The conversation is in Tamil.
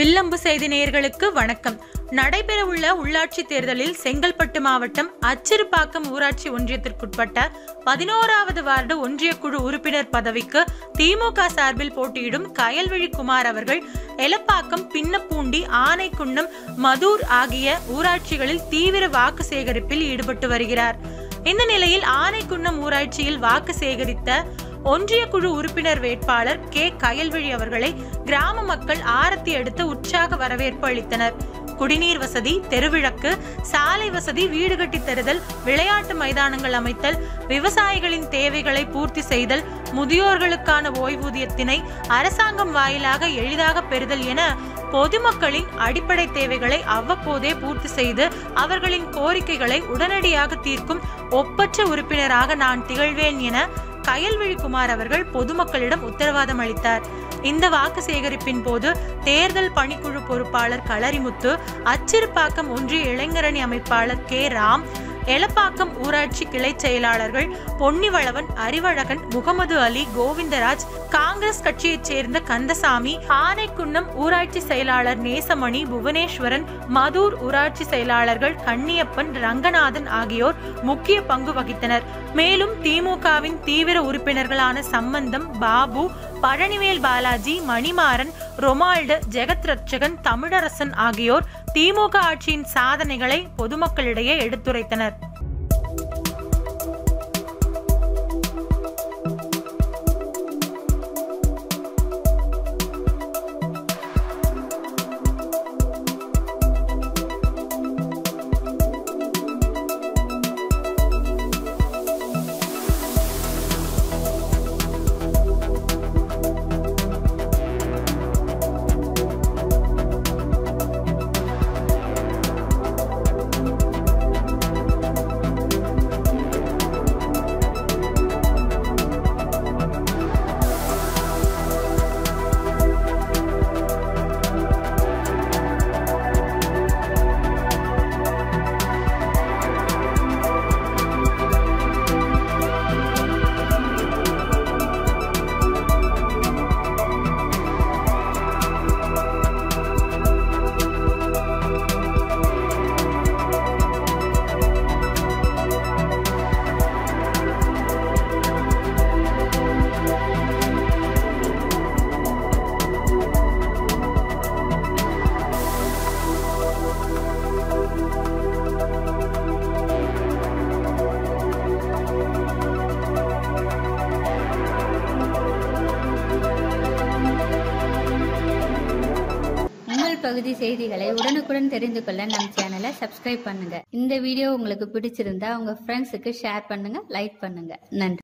வில்லம்பு செய்தி நேயர்களுக்கு வணக்கம் நடைபெறவுள்ள உள்ளாட்சி தேர்தலில் செங்கல்பட்டு மாவட்டம் அச்சிறுபாக்கம் ஊராட்சி ஒன்றியத்திற்குட்பட்ட பதினோராவது வார்டு ஒன்றிய குழு உறுப்பினர் பதவிக்கு திமுக சார்பில் போட்டியிடும் கயல்விழி குமார் அவர்கள் எலப்பாக்கம் பின்னப்பூண்டி ஆனைக்குன்னம் மதூர் ஆகிய ஊராட்சிகளில் தீவிர வாக்கு சேகரிப்பில் ஈடுபட்டு வருகிறார் இந்த நிலையில் ஆனைக்குன்னம் ஊராட்சியில் வாக்கு சேகரித்த ஒன்றிய குழு உறுப்பினர் வேட்பாளர் கே கயல்விழி அவர்களை கிராம மக்கள் ஆரத்தி எடுத்து உற்சாக வரவேற்பு அளித்தனர் குடிநீர் வசதி தெருவிளக்கு சாலை வசதி வீடு கட்டி தருதல் விளையாட்டு மைதானங்கள் அமைத்தல் விவசாயிகளின் தேவைகளை பூர்த்தி செய்தல் முதியோர்களுக்கான ஓய்வூதியத்தினை அரசாங்கம் வாயிலாக எளிதாக பெறுதல் என பொதுமக்களின் அடிப்படை தேவைகளை அவ்வப்போதே பூர்த்தி செய்து அவர்களின் கோரிக்கைகளை உடனடியாக தீர்க்கும் ஒப்பற்ற உறுப்பினராக நான் திகழ்வேன் என கயல்விழி குமார் அவர்கள் பொதுமக்களிடம் உத்தரவாதம் அளித்தார் இந்த வாக்கு சேகரிப்பின் போது தேர்தல் பணிக்குழு பொறுப்பாளர் களரிமுத்து அச்சிறுபாக்கம் ஒன்றிய இளைஞரணி அமைப்பாளர் கே ராம் எலப்பாக்கம் ஊராட்சி கிளை செயலாளர்கள் பொன்னிவளவன் அறிவழகன் முகமது அலி கோவிந்தராஜ் காங்கிரஸ் கட்சியைச் சேர்ந்த கந்தசாமி ஆனைக்குன்னம் ஊராட்சி செயலாளர் நேசமணி புவனேஸ்வரன் மதூர் ஊராட்சி செயலாளர்கள் கன்னியப்பன் ரங்கநாதன் ஆகியோர் முக்கிய பங்கு வகித்தனர் மேலும் திமுகவின் தீவிர உறுப்பினர்களான சம்பந்தம் பாபு பழனிவேல் பாலாஜி மணிமாறன் ரொமால்டு ஜெகத் ரட்சகன் தமிழரசன் ஆகியோர் திமுக ஆட்சியின் சாதனைகளை பொதுமக்களிடையே எடுத்துரைத்தனர் உங்கள் பகுதி செய்திகளை உடனுக்குடன் தெரிந்து கொள்ள நம் சேனலை சப்ஸ்கிரைப் பண்ணுங்க இந்த வீடியோ உங்களுக்கு பிடிச்சிருந்தா உங்க ஃப்ரெண்ட்ஸுக்கு ஷேர் பண்ணுங்க லைக் பண்ணுங்க நன்றி